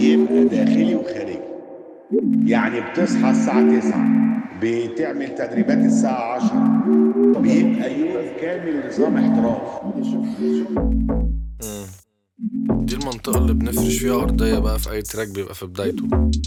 بيبقى داخلي وخارجي يعني بتصحى الساعة 9 بتعمل تدريبات الساعة 10 بيبقى يوم كامل نظام احتراف دي المنطقة اللي بنفرش فيها أرضية بقى في أي تراك بيبقى في بدايته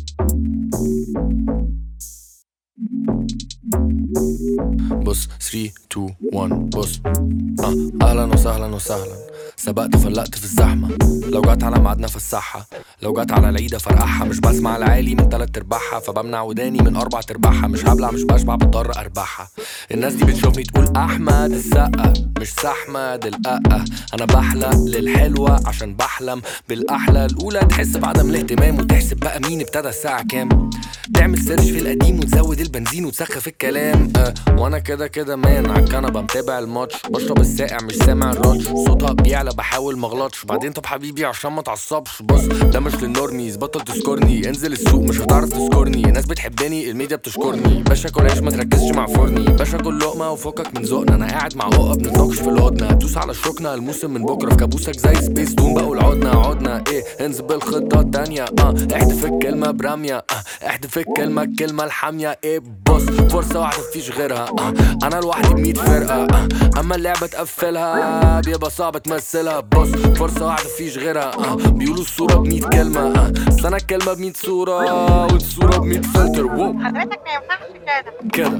بص 3 2 1 بص آه أهلا وسهلا وسهلا سبقت فلقت في الزحمة لو جت على ميعادنا فسحها لو جت على العيدة فرقعها مش بسمع العالي من تلات ارباعها فبمنع وداني من أربع ارباعها مش هبلع مش بشبع بضطر أربعها الناس دي بتشوفني تقول أحمد السقا مش سحمد الأقة أنا بحلق للحلوة عشان بحلم بالأحلى الأولى تحس بعدم الاهتمام وتحسب بقى مين ابتدى الساعة كام تعمل سيرش في القديم وتزود البنزين وتسخف الكلام أه وانا كده كده مان على الكنبه متابع الماتش بشرب الساقع مش سامع الراتش صوتها بيعلى بحاول مغلطش بعدين طب حبيبي عشان ما تعصبش بص ده مش للنورميز بطل تسكرني انزل السوق مش هتعرف تسكرني ناس بتحبني الميديا بتشكرني باشا كل عيش ما تركزش مع فرني باشا كل لقمه وفكك من ذوقنا انا قاعد مع عقب بنتناقش في الهدنه هتدوس على شوكنا الموسم من بكره في كابوسك زي سبيس دون بقول عدنا عدنا ايه انزل بالخطه التانيه اه احذف الكلمه برميه اه احذف الكلمه الكلمه الحاميه ايه بص فرصه واحده مفيش غيرها آه انا لوحدي بمية فرقه آه اما اللعبه تقفلها بيبقى صعب تمثلها بص فرصه واحده مفيش غيرها آه بيقولوا الصوره بمية كلمه آه بس انا الكلمه بمية صوره والصوره بمية فلتر واو حضرتك ما ينفعش كده كده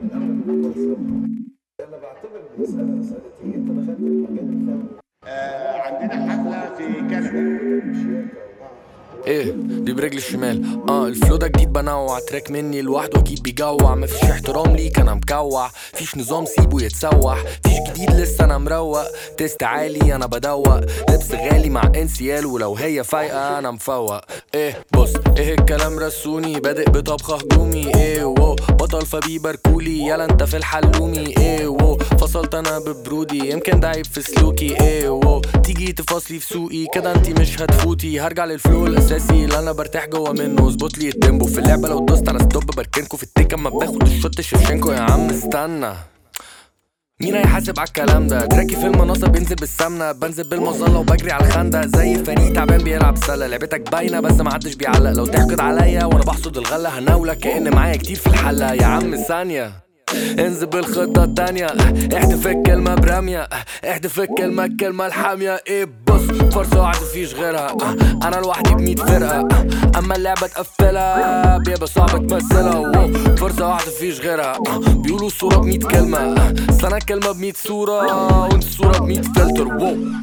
انا بعتبر المساله مسالتي انت دخلت المجال الفني آه عندنا حفلة في كندا ايه دي برجل الشمال اه الفلو ده جديد بنوع تراك مني لوحده اكيد بيجوع مفيش احترام ليك انا مكوع فيش نظام سيبه يتسوح فيش جديد لسه انا مروق تيست عالي انا بدوق لبس غالي مع انسيال ولو هي فايقه انا مفوق ايه بص ايه الكلام رسوني بادئ بطبخه هجومي ايه وو بطل فبيباركولي يلا انت في الحلومي ايه وو فصلت انا ببرودي يمكن ده عيب في سلوكي ايه وو تيجي تفاصلي في سوقي كده انتي مش هتفوتي هرجع للفلو الاساسي اللي انا برتاح جوه منه اظبط لي التيمبو في اللعبه لو دوست على ستوب بركنكو في التيك اما باخد الشوت شفشنكو يا عم استنى مين هيحاسب على الكلام ده تراكي في المناصة بينزل بالسمنة بنزل بالمظلة وبجري على الخندق زي فريق تعبان بيلعب سلة لعبتك باينة بس محدش بيعلق لو تحقد عليا وانا بحصد الغلة هناولك كأن معايا كتير في الحلة يا عم ثانية انزل بالخطة التانية احذف الكلمة برمية احذف الكلمة الكلمة الحامية ايه بص فرصة واحدة مفيش غيرها انا لوحدي بمية فرقة اما اللعبة تقفلها بيبقى صعب تمثلها واو. فرصة واحدة مفيش غيرها بيقولوا الصورة بمية كلمة بس انا الكلمة بمية صورة وانت الصورة بمية فلتر واو